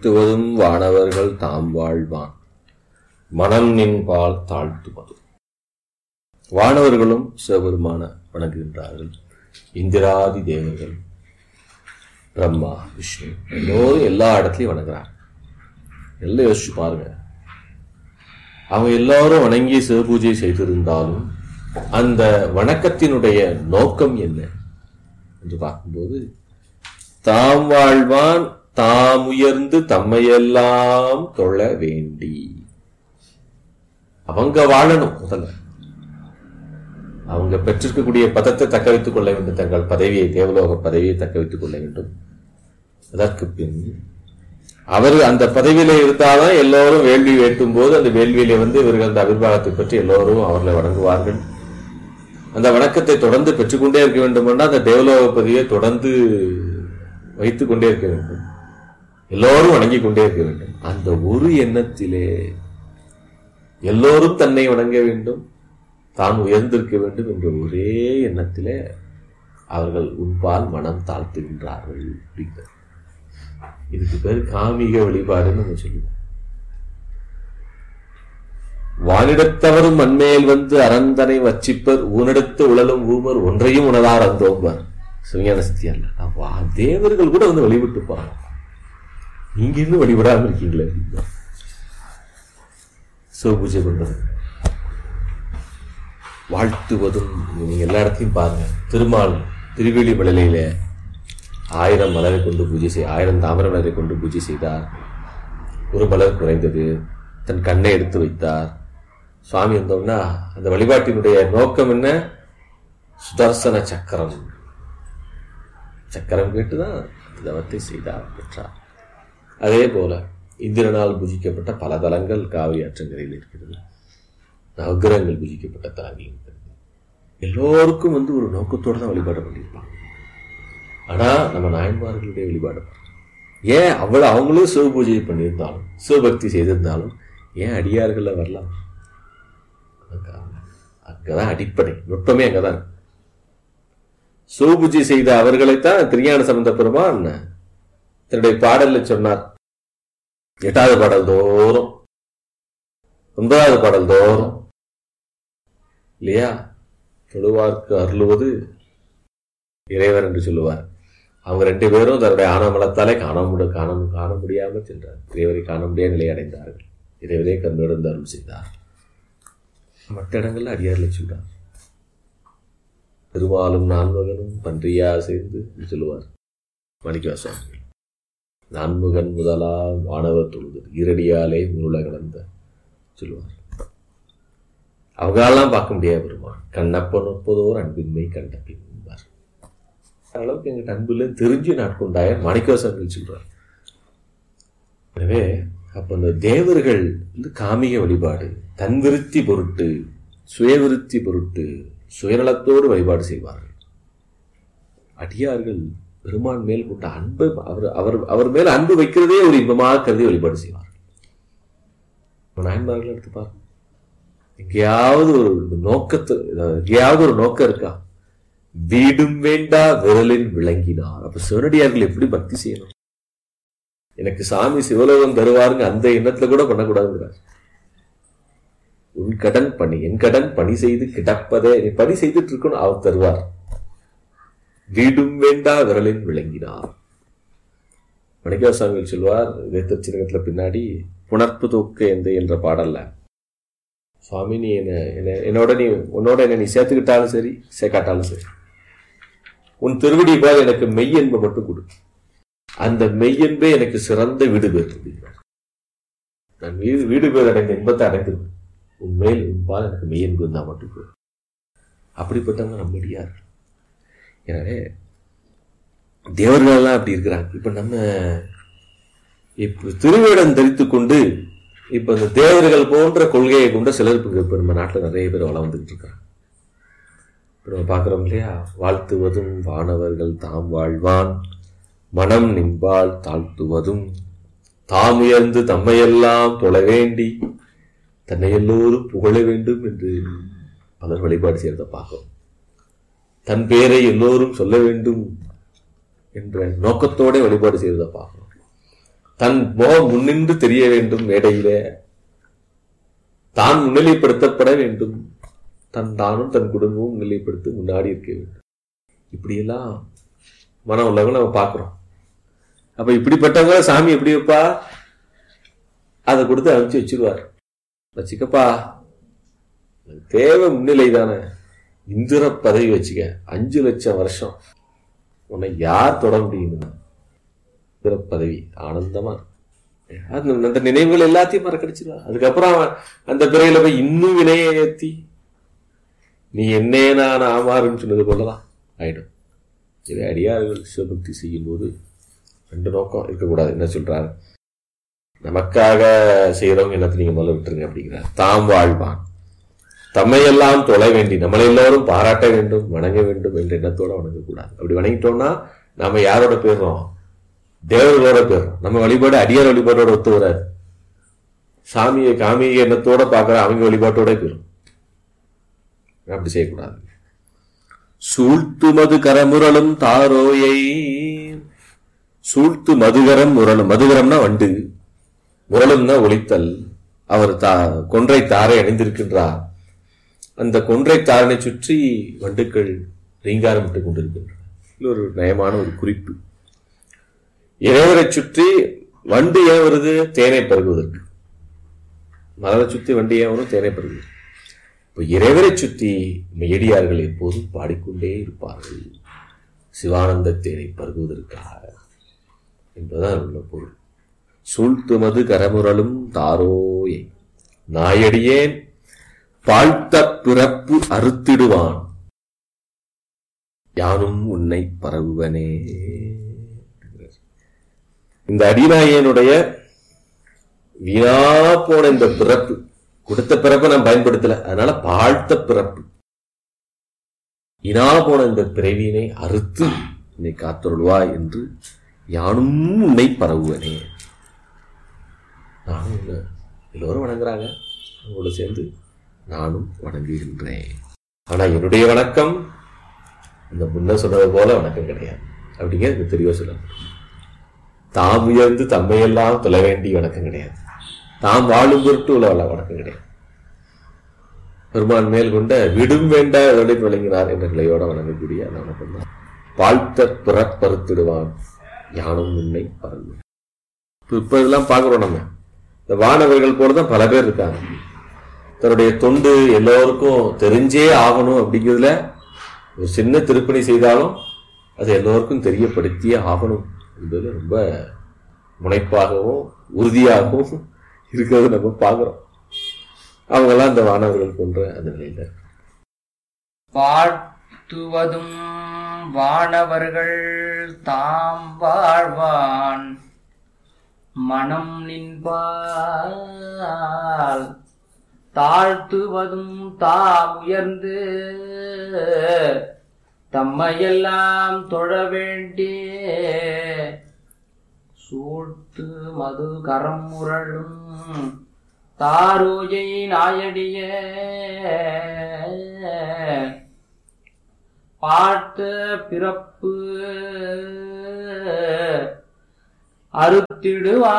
வாழ்த்துவதும் வானவர்கள் தாம் வாழ்வான் மனம் நின்பால் தாழ்த்துவதும் வானவர்களும் சிவபெருமான வணங்குகின்றார்கள் இந்திராதி தேவர்கள் பிரம்மா விஷ்ணு எல்லோரும் எல்லா இடத்துலையும் வணங்குறாங்க எல்லாம் யோசிச்சு பாருங்க அவங்க எல்லாரும் வணங்கி சிவபூஜை செய்திருந்தாலும் அந்த வணக்கத்தினுடைய நோக்கம் என்ன என்று பார்க்கும்போது தாம் வாழ்வான் தாம் உயர்ந்து தம்மையெல்லாம் தொழ வேண்டி அவங்க வாழணும் முதல்ல அவங்க பெற்றிருக்கக்கூடிய பதத்தை தக்க வைத்துக் கொள்ள வேண்டும் தங்கள் பதவியை தேவலோக பதவியை தக்க வைத்துக் கொள்ள வேண்டும் அதற்கு பின் அவர் அந்த பதவியில இருந்தாதான் எல்லோரும் வேள்வி வேட்டும் போது அந்த வேள்வியில வந்து இவர்கள் அந்த அபிர்வாகத்தை பற்றி எல்லோரும் அவர்களை வணங்குவார்கள் அந்த வணக்கத்தை தொடர்ந்து பெற்றுக்கொண்டே இருக்க வேண்டும் என்றால் அந்த தேவலோக பதவியை தொடர்ந்து வைத்துக் கொண்டே இருக்க வேண்டும் எல்லோரும் வணங்கிக் கொண்டே இருக்க வேண்டும் அந்த ஒரு எண்ணத்திலே எல்லோரும் தன்னை வணங்க வேண்டும் தான் உயர்ந்திருக்க வேண்டும் என்ற ஒரே எண்ணத்திலே அவர்கள் உன்பால் மனம் தாழ்த்துகின்றார்கள் அப்படிங்கிறது இதுக்கு பேர் காமிக வழிபாடுன்னு நம்ம சொல்லுவோம் வானிடத்தவரும் மண்மேல் வந்து அரந்தனை வச்சிப்பர் ஊனிடத்து உழலும் ஊமர் ஒன்றையும் உணரார் அந்தோம்பர் சிவஞான சக்தி அல்ல நான் வா தேவர்கள் கூட வந்து வழிபட்டு போறாங்க நீங்க இன்னும் வழிபடாம இருக்கீங்களே அப்படின்னா சிவபூஜை பண்றது வாழ்த்துவதும் நீங்க எல்லா இடத்தையும் பாருங்க திருமால் திருவேலி மலையில ஆயிரம் மலரை கொண்டு பூஜை செய் ஆயிரம் தாமரை மலரை கொண்டு பூஜை செய்தார் ஒரு மலர் குறைந்தது தன் கண்ணை எடுத்து வைத்தார் சுவாமி வந்தோம்னா அந்த வழிபாட்டினுடைய நோக்கம் என்ன சுதர்சன சக்கரம் சக்கரம் கேட்டுதான் அந்த தவத்தை செய்தார் பெற்றார் அதே போல இந்திரனால் பூஜிக்கப்பட்ட பல தலங்கள் காவிரி ஆற்றங்கரையில் இருக்கிறது நவகிரகங்கள் பூஜிக்கப்பட்ட தலங்கள் இருக்கிறது எல்லோருக்கும் வந்து ஒரு நோக்கத்தோடு தான் வழிபாடு பண்ணியிருப்பாங்க ஆனா நம்ம நாயன்மார்களுடைய வழிபாடு ஏன் அவ்வளவு அவங்களும் சிவ பூஜை பண்ணியிருந்தாலும் சிவபக்தி செய்திருந்தாலும் ஏன் அடியார்கள்ல வரலாம் அங்கதான் அடிப்படை நுட்பமே அங்கதான் சிவபூஜை செய்த அவர்களைத்தான் திருஞான சம்பந்த பெருமான் தன்னுடைய பாடல்ல சொன்னார் எட்டாவது பாடல் தோறும் ஒன்பதாவது பாடல் தோறும் இல்லையா தொழுவார்க்கு அருளுவது இறைவர் என்று சொல்லுவார் அவங்க ரெண்டு பேரும் தன்னுடைய ஆனமலத்தாலே காண முடி காண காண முடியாமல் சென்றார் இறைவரை காண முடியாத நிலை அடைந்தார்கள் இறைவரே கண்ணிடந்து அருள் செய்தார் மற்ற இடங்கள்ல அடியார்ல சொல்றார் பெருமாளும் நான்மகனும் பன்றியா சேர்ந்து சொல்லுவார் மணிக்கவாசாமி நான்முகன் முதலா வானவர் தொழுது ஈரடியாலே முருள கலந்த சொல்லுவார் அவங்களெல்லாம் பார்க்க முடியாது பெருமான் கண்ணப்பன் ஒப்பதோர் அன்பின்மை கண்ட பின்பார் அளவுக்கு எங்கிட்ட அன்புல தெரிஞ்சு நாட்கொண்டாய மாணிக்கவாசங்கள் சொல்றார் எனவே அப்ப அந்த தேவர்கள் வந்து காமிக வழிபாடு தன் விருத்தி பொருட்டு சுயவிருத்தி பொருட்டு சுயநலத்தோடு வழிபாடு செய்வார்கள் அடியார்கள் பெருமான் மேல் கொண்ட அன்பு அவர் அவர் அவர் மேல் அன்பு வைக்கிறதே ஒரு இன்பமாக கருதி வழிபாடு செய்வார்கள் நாயன்மார்கள் எடுத்து பாருங்க எங்கேயாவது ஒரு நோக்கத்து எங்கேயாவது ஒரு நோக்கம் இருக்கா வீடும் வேண்டா விரலின் விளங்கினார் அப்ப சிவனடியார்கள் எப்படி பக்தி செய்யணும் எனக்கு சாமி சிவலோகம் தருவாருங்க அந்த எண்ணத்துல கூட பண்ணக்கூடாதுங்கிறார் உன் கடன் பணி என் கடன் பணி செய்து கிடப்பதே நீ பணி செய்துட்டு இருக்கணும் அவர் தருவார் வீடும் வேண்டா விரலின் விளங்கினார் மணிக்கவாசாமிகள் சொல்வார் வேத்தச்சிரகத்துல பின்னாடி புணர்ப்பு தூக்க எந்த என்ற பாடல்ல சுவாமி நீ என்ன என்ன என்னோட நீ உன்னோட என்ன நீ சேர்த்துக்கிட்டாலும் சரி சேர்க்காட்டாலும் சரி உன் திருவடி போல் எனக்கு மெய்யன்பை மட்டும் கொடு அந்த மெய்யன்பே எனக்கு சிறந்த வீடு பேர் அப்படிங்கிறார் நான் வீடு வீடு பேர் அடைந்த இன்பத்தை அடைந்திருவேன் உண்மையில் உன்பால் எனக்கு மெய்யன்பு இருந்தால் மட்டும் போதும் அப்படிப்பட்டவங்க நம்மடியார் எனவே தேவர்களெல்லாம் அப்படி இருக்கிறாங்க இப்ப நம்ம இப்ப திருவேடம் தரித்து கொண்டு இப்ப இந்த தேவர்கள் போன்ற கொள்கையை கொண்ட சிலர் இப்ப நம்ம நாட்டுல நிறைய பேர் வளம் வந்துகிட்டு இருக்காங்க இப்ப நம்ம பாக்குறோம் இல்லையா வாழ்த்துவதும் வானவர்கள் தாம் வாழ்வான் மனம் நின்பால் தாழ்த்துவதும் தாம் உயர்ந்து தம்மையெல்லாம் தொழ வேண்டி தன்னை எல்லோரும் புகழ வேண்டும் என்று பலர் வழிபாடு செய்யறத பார்க்கிறோம் தன் பேரை எல்லோரும் சொல்ல வேண்டும் என்ற நோக்கத்தோட வழிபாடு செய்வதை பார்க்கிறோம் தன் முகம் முன்னின்று தெரிய வேண்டும் மேடையிலே தான் முன்னிலைப்படுத்தப்பட வேண்டும் தன் தானும் தன் குடும்பமும் முன்னிலைப்படுத்தி முன்னாடி இருக்க வேண்டும் இப்படியெல்லாம் மனம் உள்ளவங்க நம்ம பார்க்கிறோம் அப்ப இப்படிப்பட்டவங்க சாமி எப்படி வைப்பா அதை கொடுத்து அனுப்பிச்சு வச்சிருவார் வச்சுக்கப்பா உனக்கு தேவை முன்னிலை தானே இந்திர பதவி வச்சுக்க அஞ்சு லட்சம் வருஷம் உன்னை யார் தொட முடியும் இந்திர பதவி ஆனந்தமா இருக்கும். அது அந்த நினைவுகள் எல்லாத்தையும் மறக்கடிச்சிருவா அதுக்கப்புறம் அவன் அந்த பிறையில போய் இன்னும் வினையை ஏத்தி நீ என்னே நான் ஆமாறுன்னு சொன்னது போலதான் ஆயிடும் இது அடியார்கள் சிவபக்தி செய்யும் போது ரெண்டு நோக்கம் இருக்கக்கூடாது என்ன சொல்றாரு நமக்காக செய்யறவங்க எல்லாத்தையும் நீங்க முதல்ல விட்டுருங்க அப்படிங்கிறார் தாம் வாழ்வான் தம்மையெல்லாம் தொலை வேண்டி நம்மளை எல்லாரும் பாராட்ட வேண்டும் வணங்க வேண்டும் என்ற எண்ணத்தோட வணங்கக்கூடாது அப்படி வணங்கிட்டோம்னா நாம யாரோட போயிடுறோம் தேவர்களோட போயிடுறோம் நம்ம வழிபாடு அடியார் வழிபாட்டோட ஒத்து வராது சாமியை காமிய எண்ணத்தோட பார்க்குற அவங்க வழிபாட்டோட போயிடும் அப்படி செய்யக்கூடாது சூழ்த்து மது கரமுரலும் தாரோயை சூழ்த்து மதுகரம் முரலும் மதுகரம்னா வண்டு முரளும்னா ஒளித்தல் அவர் தா கொன்றை தாரை அணிந்திருக்கின்றார் அந்த கொன்றை தாரனை சுற்றி வண்டுக்கள் ரீங்காரமிட்டு கொண்டிருக்கின்றன இது ஒரு நயமான ஒரு குறிப்பு இறைவரை சுற்றி வண்டு ஏன் வருது தேனை பருகுவதற்கு மலரை சுற்றி வண்டு ஏன் வரும் தேனை பருகுவது இப்போ இறைவரை சுற்றி மெயடியார்கள் எப்போதும் பாடிக்கொண்டே இருப்பார்கள் சிவானந்த தேனை பருகுவதற்காக என்பதுதான் உள்ள பொருள் சூழ்த்துமது கரமுரலும் தாரோயே நாயடியேன் பாழ்த்த பிறப்பு அறுத்திடுவான் யானும் உன்னை பரவுவனே இந்த அடிநாயனுடைய வீணா போன இந்த பிறப்பு கொடுத்த பிறப்பை நான் பயன்படுத்தல அதனால பாழ்த்த பிறப்பு இனா போன இந்த பிறவியினை அறுத்து என்னை காத்தருள்வாய் என்று யானும் உன்னை பரவுவனே நானும் உன்னை எல்லோரும் வணங்குறாங்க அவங்களோட சேர்ந்து நானும் வணங்குகின்றேன் ஆனா என்னுடைய வணக்கம் இந்த முன்ன சொன்னது போல வணக்கம் கிடையாது அப்படிங்கிறது தெளிவா சொல்லணும் தாம் உயர்ந்து தம்மையெல்லாம் தொலை வேண்டிய வணக்கம் கிடையாது தாம் வாழும் பொருட்டு உள்ள வணக்கம் கிடையாது பெருமான் மேல் கொண்ட விடும் வேண்ட இதோட விளங்கினார் என்ற நிலையோட வணங்கக்கூடிய அந்த வணக்கம் தான் வாழ்த்த பிறப்பறுத்திடுவான் யானும் உன்னை பறந்து இப்ப இதெல்லாம் பார்க்கிறோம் நம்ம இந்த வானவர்கள் போலதான் பல பேர் இருக்காங்க தன்னுடைய தொண்டு எல்லோருக்கும் தெரிஞ்சே ஆகணும் அப்படிங்கிறதுல ஒரு சின்ன திருப்பணி செய்தாலும் அது எல்லோருக்கும் தெரியப்படுத்தியே ஆகணும் என்பது ரொம்ப முனைப்பாகவும் உறுதியாகவும் இருக்கிறது நம்ம பார்க்கிறோம் அவங்கெல்லாம் இந்த வானவர்கள் போன்ற அந்த நிலையில வாழ்த்துவதும் வானவர்கள் தாம் வாழ்வான் மனம் நின்பால் தாழ்த்துவதும் தாம் உயர்ந்து தம்மையெல்லாம் தொழ வேண்டிய சூழ்த்து மது கரம் முரளும் தாரோஜை நாயடிய பார்த்த பிறப்பு அறுத்திடுவான்